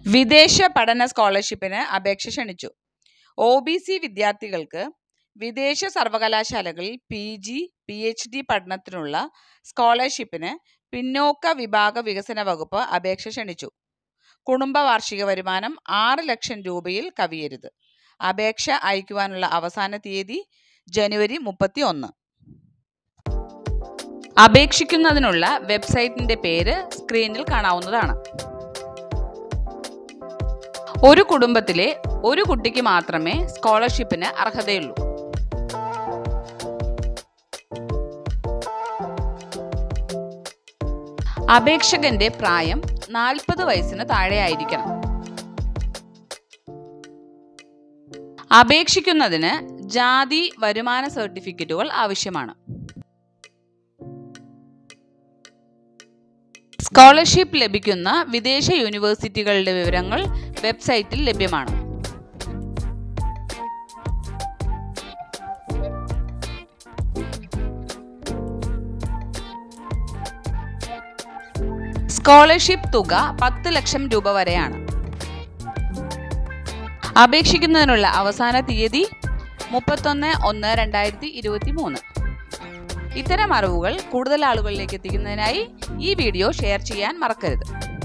വിദേശ പഠന സ്കോളർഷിപ്പിന് അപേക്ഷ ക്ഷണിച്ചു ഒ ബി സി വിദ്യാർത്ഥികൾക്ക് വിദേശ സർവകലാശാലകളിൽ P G P H D പഠനത്തിനുള്ള സ്കോളർഷിപ്പിന് പിന്നോക്ക വിഭാഗ വികസന വകുപ്പ് അപേക്ഷ ക്ഷണിച്ചു കുടുംബ വാർഷിക വരുമാനം ആറ് ലക്ഷം രൂപയിൽ കവിയരുത് അപേക്ഷ അയക്കുവാനുള്ള അവസാന തീയതി ജനുവരി മുപ്പത്തി ഒന്ന് അപേക്ഷിക്കുന്നതിനുള്ള വെബ്സൈറ്റിന്റെ പേര് സ്ക്രീനിൽ കാണാവുന്നതാണ് ഒരു കുടുംബത്തിലെ ഒരു കുട്ടിക്ക് മാത്രമേ സ്കോളർഷിപ്പിന് അർഹതയുള്ളൂ അപേക്ഷകന്റെ പ്രായം നാൽപ്പത് വയസ്സിന് താഴെയായിരിക്കണം അപേക്ഷിക്കുന്നതിന് ജാതി വരുമാന സർട്ടിഫിക്കറ്റുകൾ ആവശ്യമാണ് സ്കോളർഷിപ്പ് ലഭിക്കുന്ന വിദേശ യൂണിവേഴ്സിറ്റികളുടെ വിവരങ്ങൾ വെബ്സൈറ്റിൽ ലഭ്യമാണ് സ്കോളർഷിപ്പ് തുക പത്ത് ലക്ഷം രൂപ വരെയാണ് അപേക്ഷിക്കുന്നതിനുള്ള അവസാന തീയതി മുപ്പത്തൊന്ന് ഒന്ന് രണ്ടായിരത്തി ഇരുപത്തി മൂന്ന് ഇത്തരം അറിവുകൾ കൂടുതൽ ആളുകളിലേക്ക് എത്തിക്കുന്നതിനായി ഈ വീഡിയോ ഷെയർ ചെയ്യാൻ മറക്കരുത്